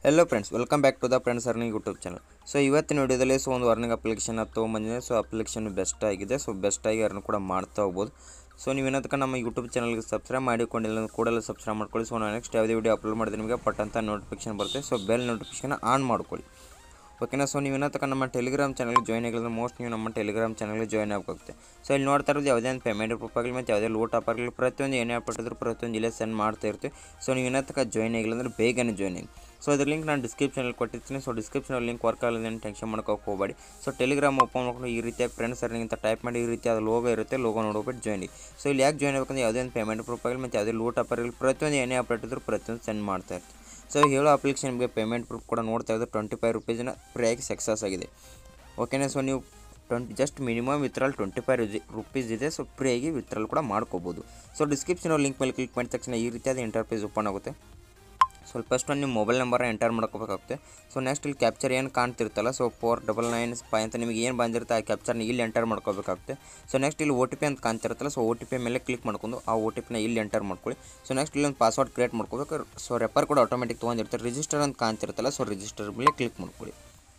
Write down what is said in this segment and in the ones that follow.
hello friends welcome back to the friends earning YouTube channel so ಇವತ್ತಿನ ವಿಡಿಯೋದಲ್ಲಿ so ಒಂದು earning application ತೊಗೊಂಬಂದಿದೆ so application best ಆಗಿದೆ so ಬೆಸ್ಟಾಗಿ ಅರ್ನ್ ಕೂಡ ಮಾಡ್ತಾ ಹೋಗ್ಬೋದು ಸೊ ನೀವು ಏನದಕ್ಕೆ ನಮ್ಮ ಯೂಟ್ಯೂಬ್ ಚಾನಲ್ಗೆ ಸಬ್ಸ್ಕ್ರೈಬ್ ಮಾಡಿಕೊಂಡಿಲ್ಲ ಅಂದ್ರೆ ಕೂಡಲೇ ಸಬ್ಸ್ಕ್ರೈಬ್ ಮಾಡ್ಕೊಳ್ಳಿ ಸೊ ನಾನು ನೆಕ್ಸ್ಟ್ ಯಾವುದೇ ವಿಡಿಯೋ ಅಪ್ಲೋಡ್ ಮಾಡಿದ್ರೆ ನಿಮಗೆ ಪಟ್ ಅಂತ ನೋಟಿಫಿಕೇಶನ್ ಬರುತ್ತೆ ಸೊ ಬೆಲ್ ನೋಟಿಫಿಕೇಶನ್ ಆನ್ ಮಾಡ್ಕೊಳ್ಳಿ ಓಕೆನಾ ಸೊ ನೀವು ಏನಂತಕ್ಕ ನಮ್ಮ ಟೆಲಿಗ್ರಾಮ್ ಚಾನಲ್ಗೆ ಜಾಯ್ನ್ ಆಗಿಲ್ಲ ಮೋಸ್ಟ್ ನೀವು ನಮ್ಮ ಟೆಲಿಗ್ರಾಮ್ ಚಾನಲ್ಗೆ ಜಾಯ್ನ್ ಆಗಬೇಕಾಗುತ್ತೆ ಸೊ ಇಲ್ಲಿ ನೋಡ್ತಾ ಇರೋದು ಯಾವುದೇ ಒಂದು ಪೇಮೆಂಟ್ ಪ್ರೂಫ್ ಆಗಲಿ ಮತ್ತು ಯಾವುದೇ ಲೋಟ್ ಆಪ್ ಆಗಲಿ ಪ್ರತಿಯೊಂದು ಏನೇ ಪಟ್ಟಿದ್ರು ಪ್ರತಿಯೊಂದು ಇಲ್ಲೇ ಸೆಂಡ್ ಮಾಡ್ತಾ ಇರ್ತೀವಿ ಸೊ ನೀವು ಏನಂತಕ್ಕ ಜಾಯ್ನ್ ಆಗಿಲ್ಲ ಅಂದ್ರೆ ಬೇಗನೆ ಜಾಯ್ನ್ ಆಗಿ ಸೊ ಅದ್ರ ಲಿಂಕ್ ನಾನು ಡಿಸ್ಕ್ರಿಪ್ಷನಲ್ಲಿ ಕೊಟ್ಟಿರ್ತೀನಿ ಸೊ ಡಿಸ್ಕ್ರಿಪ್ಷನಲ್ಲಿ ಲಿಂಕ್ ವರ್ಕ್ ಆಗಲ್ಲ ಏನು ಟೆನ್ಷನ್ ಮಾಡ್ಕೋಕೆ ಹೋಗಬೇಡಿ ಸೊ ಟೆಲಿಗ್ರಾಮ್ ಓಪನ್ ಮಾಡ್ಕೊಂಡು ಈ ರೀತಿಯಾಗಿ ಫ್ರೆಂಡ್ಸ್ ಅಂತ ಟೈಪ್ ಮಾಡಿ ಈ ರೀತಿಯಾದ ಲೋಗೋ ಇರುತ್ತೆ ಲೋಗೋ ನೋಡ್ಬಿಟ್ಟು ಜಾಯ್ನ್ ಸೊ ಇಲ್ಲಿ ಯಾಕೆ ಜಾಯ್ನ್ ಆಗಬೇಕಂದ್ರೆ ಯಾವುದೇ ಒಂದು ಪೇಮೆಂಟ್ ಪ್ರೂಫ್ ಆಗಲಿ ಮತ್ತು ಯಾವುದೇ ಲೋಟ್ ಆಪ್ ಆಗಲಿ ಪ್ರತಿಯೊಂದು ಏನೇ ಅಪ್ಡೇಟ್ ಇದ್ರು ಪ್ರತಿಯೊಂದು ಸೆಂಡ್ ಮಾಡ್ತಾ ಇರ್ತೀವಿ ಸೊ ಹೇಳೋ ಅಪ್ಲಿಕೇಶನ್ ನಿಮಗೆ ಪೇಮೆಂಟ್ ಪ್ರೂಫ್ ಕೂಡ ನೋಡ್ತಾ ಇದ್ದು ಟ್ವೆಂಟಿ ಫೈವ್ ರುಪೀಸ್ನ ಫ್ರೀಯಾಗಿ ಸಕ್ಸಸ್ ಆಗಿದೆ ಓಕೆನಾ ಸೊ ನೀವು twenty just minimum withdrawal twenty five rupees ಇದೆ ಸೊ ಫ್ರೀಯಾಗಿ ವಿತ್ಡ್ರಾಲ್ ಕೂಡ ಮಾಡ್ಕೋಬೋದು ಸೊ ಡಿಸ್ಕ್ರಿಪ್ಷನ್ ಲಿಂಕ್ ಮೇಲೆ ಕ್ಲಿಕ್ ಮಾಡಿದ ತಕ್ಷಣ ಈ ರೀತಿಯಾದ ಇಂಟರ್ಫೇಸ್ ಓಪನ್ ಆಗುತ್ತೆ ಸ್ವಲ್ಪ ಫಸ್ಟ್ ಒಂದು ನಿಮ್ಮ ಮೊಬೈಲ್ ನಂಬರ್ ಎಂಟರ್ ಮಾಡ್ಕೋಬೇಕಾಗುತ್ತೆ ಸೊ ನೆಕ್ಸ್ಟ್ ಇಲ್ಲಿ ಕ್ಯಾಪ್ಚರ್ ಏನು ಕಾಣ್ತಿರ್ತಲ್ಲ so four double nine five ಅಂತ ನಿಮಗೆ ಏನು ಬಂದಿರುತ್ತೆ ಆ ಕ್ಯಾಪ್ಚರ್ನ ಇಲ್ಲಿ ಎಂಟರ್ ಮಾಡ್ಕೋಬೇಕಾಗುತ್ತೆ ಸೊ ನೆಕ್ಸ್ಟ್ ಇಲ್ಲಿ ಓ ಟಿ ಪಿ ಅಂತ ಕಾಣ್ತಿರುತ್ತಲ್ಲ ಸೊ ಓ ಟಿ ಪಿ ಮೇಲೆ ಕ್ಲಿಕ್ ಮಾಡ್ಕೊಂಡು ಆ ಓ ಟಿ ಪಿನ ಇಲ್ಲಿ ಎಂಟರ್ ಮಾಡ್ಕೊಳ್ಳಿ ಸೊ ನೆಕ್ಸ್ಟ್ ಇಲ್ಲೊಂದು ಪಾಸ್ವರ್ಡ್ ಕ್ರಿಯೇಟ್ ಮಾಡ್ಕೋಬೇಕು ಸೊ ರೆಪರ್ ಕೂಡ ಆಟೋಮೆಟಿಕ್ ತೊಗೊಂಡಿರ್ತಾರೆ ರಿಜಿಸ್ಟರ್ ಅಂತ ಕಾಣ್ತಿರುತ್ತಲ್ಲ ಸೊ ರಿಜಿಸ್ಟರ್ ಮೇಲೆ ಕ್ಲಿಕ್ ಮಾಡ್ಕೊಳ್ಳಿ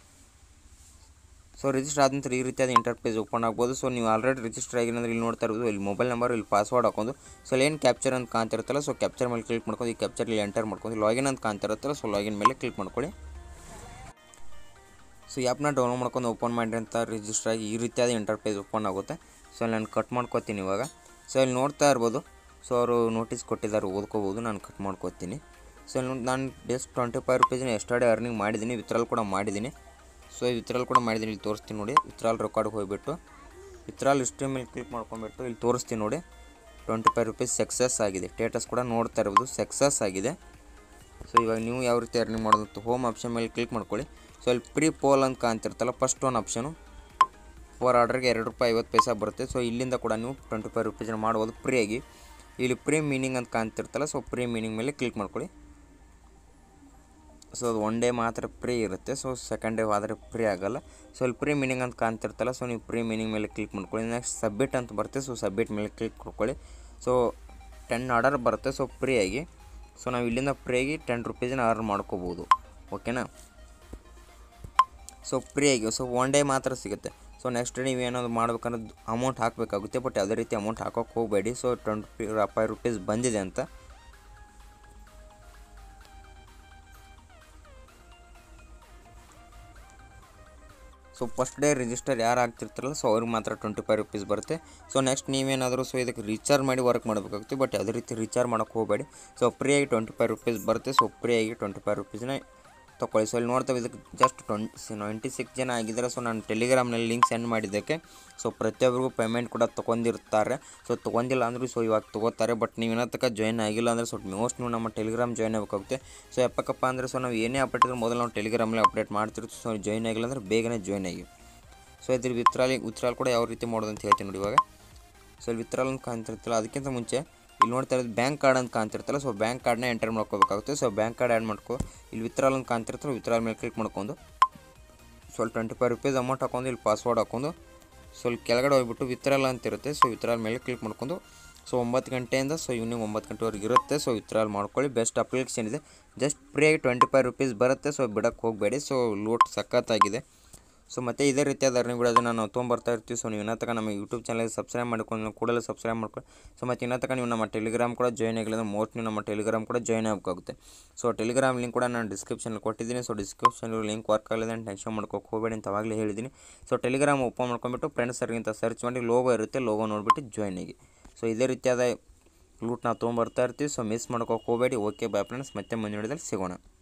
ಸೊ ರಿಜಿಸ್ಟರ್ ಆದ ನಂತರ ಈ ರೀತಿಯಾದ ಇಂಟರ್ಫೇಸ್ ಓಪನ್ ಆಗ್ಬೋದು ಸೊ ನೀವು ಆಲ್ರೆಡಿ ರಿಜಿಸ್ಟರ್ ಆಗಿರೋದ್ರೆ ಇಲ್ಲಿ ನೋಡ್ತಾ ಇರೋದು ಇಲ್ಲಿ ಮೊಬೈಲ್ ನಂಬರ್ ಇಲ್ಲಿ ಪಾಸ್ವರ್ಡ್ ಹಾಕೊಂಡು ಸೊ ಇಲ್ಲಿ ಏನು ಕ್ಯಾಪ್ಚರ್ ಅಂತ ಕಾಣ್ತಿರುತ್ತಲ್ಲ ಸೊ ಕ್ಯಾಪ್ಚರ್ ಮೇಲೆ ಕ್ಲಿಕ್ ಮಾಡ್ಕೊಂಡು ಈ ಕ್ಯಾಪ್ಚರ್ ಇಲ್ಲಿ ಎಂಟರ್ ಮಾಡ್ಕೊಂಡು ಲಾಗಿನ್ ಅಂತ ಕಾಣ್ತಿರುತ್ತಲ್ಲ ಸೊ ಲಾಗಿನ್ ಮೇಲೆ ಕ್ಲಿಕ್ ಮಾಡ್ಕೊಳ್ಳಿ ಸೊ ಆ್ಯಪ್ನ ಡೌನ್ಲೋಡ್ ಮಾಡ್ಕೊಂಡು ಓಪನ್ ಮಾಡಿ ಅಂತ ರಿಜಿಸ್ಟರ್ ಆಗಿ ಈ ರೀತಿಯಾದ ಇಂಟರ್ಫೇಸ್ ಓಪನ್ ಆಗುತ್ತೆ ಸೊ ಇಲ್ಲಿ ನಾನು ಕಟ್ ಮಾಡ್ಕೋತೀನಿ ಇವಾಗ ಸೊ ಇಲ್ಲಿ ನೋಡ್ತಾ ಇರ್ಬೋದು ಸೊ ಅವರು ನೋಟಿಸ್ ಕೊಟ್ಟಿದ್ದಾರೆ ಓದ್ಕೋಬೋದು ನಾನು ಕಟ್ ಮಾಡ್ಕೋತೀನಿ ಸೊ ಇಲ್ಲಿ ನಾನು ಜಸ್ಟ್ ಟ್ವೆಂಟಿ ಫೈವ್ ರುಪೀಸ್ನ ಎಷ್ಟೇ ಅರ್ನಿಂಗ್ ಮಾಡಿದ್ದೀನಿ ವಿತ್ಡ್ರಾಲ್ ಕೂಡ ಮಾಡಿದ್ದೀನಿ ಸೊ ಈ ವಿತ್ಡ್ರಾಲ್ ಕೂಡ ಮಾಡಿದ್ದೀನಿ ಇಲ್ಲಿ ತೋರಿಸ್ತೀನಿ ನೋಡಿ ವಿತ್ಡ್ರಾಲ್ ರೆಕಾರ್ಡ್ಗೆ ಹೋಗಿಬಿಟ್ಟು ವಿತ್ಡ್ರಾಲ್ ಹಿಸ್ಟ್ರಿ ಮೇಲೆ ಕ್ಲಿಕ್ ಮಾಡ್ಕೊಂಬಿಟ್ಟು ಇಲ್ಲಿ ತೋರಿಸ್ತೀನಿ ನೋಡಿ ಟ್ವೆಂಟಿ ಫೈವ್ ರುಪೀಸ್ ಸಕ್ಸಸ್ ಆಗಿದೆ ಸ್ಟೇಟಸ್ ಕೂಡ ನೋಡ್ತಾ ಇರ್ಬೋದು ಸಕ್ಸಸ್ ಆಗಿದೆ ಸೊ ಇವಾಗ ನೀವು ಯಾವ ರೀತಿ ಅರ್ನಿಂಗ್ ಮಾಡೋದು ಹೋಮ್ ಆಪ್ಷನ್ ಮೇಲೆ ಕ್ಲಿಕ್ ಮಾಡ್ಕೊಳ್ಳಿ ಸೊ ಇಲ್ಲಿ ಪ್ರೀ ಪೋಲ್ ಅಂತ ಕಾಣ್ತಿರ್ತಲ್ಲ ಫಸ್ಟ್ ಒನ್ ಆಪ್ಷನು ಫೋರ್ ಆರ್ಡ್ರಿಗೆ ಎರಡು ರೂಪಾಯಿ ಐವತ್ತು ಪೈಸೆ ಬರುತ್ತೆ ಸೊ ಇಲ್ಲಿಂದ ಕೂಡ ನೀವು ಟ್ವೆಂಟಿ ಫೈವ್ ರುಪೀಸ್ನ ಮಾಡ್ಬೋದು ಫ್ರೀಯಾಗಿ ಇಲ್ಲಿ ಪ್ರೀ ಮೀನಿಂಗ್ ಅಂತ ಕಾಣ್ತಿರ್ತಲ್ಲ ಸೊ ಪ್ರೀ ಮೀನಿಂಗ್ ಮೇಲೆ ಕ್ಲಿಕ್ ಮಾಡ್ಕೊಳ್ಳಿ ಸೊ ಅದು ಒನ್ ಡೇ ಮಾತ್ರ ಫ್ರೀ ಇರುತ್ತೆ ಸೊ ಸೆಕೆಂಡ್ ಡೇ ಆದರೆ ಫ್ರೀ ಆಗೋಲ್ಲ ಸೊ ಇಲ್ಲಿ ಪ್ರೀ ಮೀನಿಂಗ್ ಅಂತ ಕಾಣ್ತಿರ್ತಲ್ಲ ಸೊ ನೀವು ಪ್ರೀ ಮೀನಿಂಗ್ ಮೇಲೆ ಕ್ಲಿಕ್ ಮಾಡ್ಕೊಳ್ಳಿ ನೆಕ್ಸ್ಟ್ ಸಬ್ಮಿಟ್ ಅಂತ ಬರುತ್ತೆ ಸೊ ಸಬ್ಮಿಟ್ ಮೇಲೆ ಕ್ಲಿಕ್ ಮಾಡ್ಕೊಳ್ಳಿ ಸೊ ಟೆನ್ ಆರ್ಡರ್ ಬರುತ್ತೆ ಸೊ ಫ್ರೀಯಾಗಿ ಸೊ ನಾವು ಇಲ್ಲಿಂದ ಫ್ರೀಯಾಗಿ ಟೆನ್ ರುಪೀಸ್ನ ಅರ್ನ್ ಮಾಡ್ಕೋಬೋದು ಓಕೆನಾ ಸೊ ಫ್ರೀಯಾಗಿ ಸೊ ಒನ್ ಡೇ ಮಾತ್ರ ಸಿಗುತ್ತೆ ಸೊ ನೆಕ್ಸ್ಟ್ ಡೇ ನೀವು ಏನಾದ್ರು ಮಾಡ್ಬೇಕಂದ್ರೆ ಅಮೌಂಟ್ ಹಾಕಬೇಕಾಗುತ್ತೆ ಬಟ್ ಯಾವುದೇ ರೀತಿ ಅಮೌಂಟ್ ಹಾಕೋಕೆ ಹೋಗಬೇಡಿ ಸೊ ಟ್ವೆಂಟಿ ಫೈವ್ ರುಪೀಸ್ ಬಂದಿದೆ ಅಂತ ಸೊ ಫಸ್ಟ್ ಡೇ ರಿಜಿಸ್ಟರ್ ಯಾರು ಆಗ್ತಿರ್ತಾರಲ್ಲ ಸೊ ಅವ್ರಿಗೆ ಮಾತ್ರ ಟ್ವೆಂಟಿ ಫೈವ್ ರುಪೀಸ್ ಬರುತ್ತೆ ಸೊ ನೆಕ್ಸ್ಟ್ ನೀವೇನಾದರೂ ಸೊ ಇದಕ್ಕೆ ರೀಚಾರ್ಜ್ ಮಾಡಿ ವರ್ಕ್ ಮಾಡಬೇಕಾಗುತ್ತೆ ಬಟ್ ಯಾವುದೇ ರೀತಿ ರೀಚಾರ್ಜ್ ಮಾಡೋಕ್ಕೆ ಹೋಗಬೇಡಿ ಸೊ ಫ್ರೀಯಾಗಿ ಟ್ವೆಂಟಿ ಫೈವ್ ರುಪೀಸ್ ಬರುತ್ತೆ ಸೊ ಫ್ರೀಯಾಗಿ ಟ್ವೆಂಟಿ ಫೈವ್ ರುಪೀಸ್ನ ತೊಗೊಳ್ಳಿ ಸೊ ಇಲ್ಲಿ ನೋಡ್ತೇವೆ ಇದಕ್ಕೆ ಜಸ್ಟ್ ಟ್ವೆಂಟಿ ನೈಂಟಿ ಸಿಕ್ಸ್ ಜನ ಆಗಿದ್ದಾರೆ ಸೊ ನಾನು ಟೆಲಿಗ್ರಾಮ್ನಲ್ಲಿ ಲಿಂಕ್ ಸೆಂಡ್ ಮಾಡಿದ್ದಕ್ಕೆ ಸೊ ಪ್ರತಿಯೊಬ್ಬರಿಗೂ ಪೇಮೆಂಟ್ ಕೂಡ ತೊಗೊಂಡಿರ್ತಾರೆ ಸೊ ತೊಗೊಂಡಿಲ್ಲ ಅಂದರೂ ಸೊ ಇವಾಗ ತೊಗೋತಾರೆ ಬಟ್ ನೀವು ಏನತ್ತಕ್ಕ ಜಾಯ್ನ್ ಆಗಿಲ್ಲ ಅಂದರೆ ಸ್ವಲ್ಪ ಮೋಸ್ಟ್ ನೀವು ನಮ್ಮ ಟೆಲಿಗ್ರಾಮ್ ಜಾಯ್ನ್ ಆಗಬೇಕಾಗುತ್ತೆ ಸೊ ಯಾಕಪ್ಪ ಅಂದರೆ ಸೊ ನಾವು ಏನೇ ಅಪ್ಡೇಟ್ ಇದ್ರೆ ಮೊದಲು ನಾವು ಟೆಲಿಗ್ರಾಮಲ್ಲಿ ಅಪ್ಡೇಟ್ ಮಾಡ್ತಿರ್ತೀವಿ ಸೊ ಜಾಯ್ನ್ ಆಗಿಲ್ಲ ಅಂದರೆ ಬೇಗನೆ ಜಾಯ್ನ್ ಆಗಿ ಸೊ ಇದ್ರ ವಿತ್ರಾಲಿ ವಿತ್ರಾಲ್ ಕೂಡ ಯಾವ ರೀತಿ ಮಾಡೋದು ಅಂತ ಹೇಳ್ತೀನಿ ನೋಡಿ ಇವಾಗ ಸೊ ಇಲ್ಲಿ ವಿತ್ರಾಲ್ ಅಂತ ಕಾಣ್ತಿರ್ತಲ್ಲ ಅದಕ್ಕಿಂತ ಮುಂಚೆ ಇಲ್ಲಿ ನೋಡ್ತಾ ಇರೋದು ಬ್ಯಾಂಕ್ ಕಾರ್ಡ್ ಅಂತ ಕಾಣ್ತಿರ್ತಲ್ಲ ಸೊ ಬ್ಯಾಂಕ್ ಕಾರ್ಡ್ನ ಎಂಟರ್ ಮಾಡ್ಕೋಬೇಕಾಗುತ್ತೆ ಸೊ ಬ್ಯಾಂಕ್ ಕಾರ್ಡ್ ಆ್ಯಡ್ ಮಾಡ್ಕೊ ಇಲ್ಲಿ ವಿತ್ರಾಲ್ ಅಂತ ಕಾಣ್ತಿರ್ತಾರೆ ವಿತ್ರಾಲ್ ಮೇಲೆ ಕ್ಲಿಕ್ ಮಾಡ್ಕೊಂಡು ಸ್ವಲ್ಪ ಟ್ವೆಂಟಿ ಫೈವ್ ರುಪೀಸ್ ಅಮೌಂಟ್ ಹಾಕೊಂಡು ಇಲ್ಲಿ ಪಾಸ್ವರ್ಡ್ ಹಾಕೊಂಡು ಸೊ ಇಲ್ಲಿ ಕೆಳಗಡೆ ಹೋಗ್ಬಿಟ್ಟು ವಿತ್ರಾಲ್ ಅಂತ ಇರುತ್ತೆ ಸೊ ವಿತ್ರಾಲ್ ಮೇಲೆ ಕ್ಲಿಕ್ ಮಾಡ್ಕೊಂಡು ಸೊ ಒಂಬತ್ತು ಗಂಟೆಯಿಂದ ಸೊ ಈವ್ನಿಂಗ್ ಒಂಬತ್ತು ಗಂಟೆವರೆಗೆ ಇರುತ್ತೆ ಸೊ ವಿತ್ರಾಲ್ ಮಾಡ್ಕೊಳ್ಳಿ ಬೆಸ್ಟ್ ಅಪ್ಲಿಕೇಶನ್ ಇದೆ ಜಸ್ಟ್ ಫ್ರೀಯಾಗಿ ಟ್ವೆಂಟಿ ಫೈವ್ ರುಪೀಸ್ ಬರುತ್ತೆ ಸೊ ಬಿಡೋಕ್ಕೆ ಹೋಗಬೇಡಿ ಸೊ ಲೋಟ್ ಸಖತ್ತಾಗಿದೆ ಸೊ ಮತ್ತು ಇದೇ ರೀತಿಯಾದ ಅರ್ನಿಂಗ್ ವಿಡಿಯೋದನ್ನ ನಾವು ತೊಗೊಂಬರ್ತಾ ಇರ್ತೀವಿ ಸೊ ನೀವು ಇನ್ನೂ ತನಕ ನಮ್ಮ ಯೂಟ್ಯೂಬ್ ಚಾನಲ್ಗೆ ಸಬ್ಸ್ಕ್ರೈಬ್ ಮಾಡ್ಕೊಂಡು ಕೂಡಲೇ ಸಬ್ಸ್ಕ್ರೈಬ್ ಮಾಡ್ಕೊಳ್ಳಿ ಸೊ ಮತ್ತು ಇನ್ನೂ ತನಕ ನೀವು ನಮ್ಮ ಟೆಲಿಗ್ರಾಮ್ ಕೂಡ ಜಾಯ್ನ್ ಆಗಿಲ್ಲ ಅಂದ್ರೆ ಮೋಸ್ಟ್ ನೀವು ನಮ್ಮ ಟೆಲಿಗ್ರಾಮ್ ಕೂಡ ಜಾಯ್ನ್ ಆಗಬೇಕಾಗುತ್ತೆ ಸೊ ಟೆಲಿಗ್ರಾಮ್ ಲಿಂಕ್ ಕೂಡ ನಾನು ಡಿಸ್ಕ್ರಿಪ್ಷನಲ್ಲಿ ಕೊಟ್ಟಿದ್ದೀನಿ ಸೊ ಡಿಸ್ಕ್ರಿಪ್ಷನ್ ಲಿಂಕ್ ವರ್ಕ್ ಆಗಲಿದೆ ಟೆನ್ಷನ್ ಮಾಡ್ಕೋಕೆ ಹೋಗಬೇಡಿ ಅಂತ ಅವಾಗಲೇ ಹೇಳಿದ್ದೀನಿ ಸೊ ಟೆಲಿಗ್ರಾಮ್ ಓಪನ್ ಮಾಡ್ಕೊಂಬಿಟ್ಟು ಫ್ರೆಂಡ್ಸ್ ಸರ್ಗಿಂತ ಸರ್ಚ್ ಮಾಡಿ ಲೋಗೋ ಇರುತ್ತೆ ಲೋಗೋ ನೋಡಿಬಿಟ್ಟು ಜಾಯ್ನ್ ಆಗಿ ಸೊ ಇದೇ ರೀತಿಯಾದ ಲೂಟ್ ನಾವು ತೊಗೊಂಬರ್ತಾ ಇರ್ತೀವಿ ಸೊ ಮಿಸ್ ಮಾಡ್ಕೋಕೆ ಹೋಗಬೇಡಿ ಓಕೆ ಬಾಯ್ ಫ್ರೆಂಡ್ಸ್ ಮತ್ತೆ ಮುಂದಿನ ವಿಡಿಯೋದಲ್ಲಿ ಸಿಗೋಣ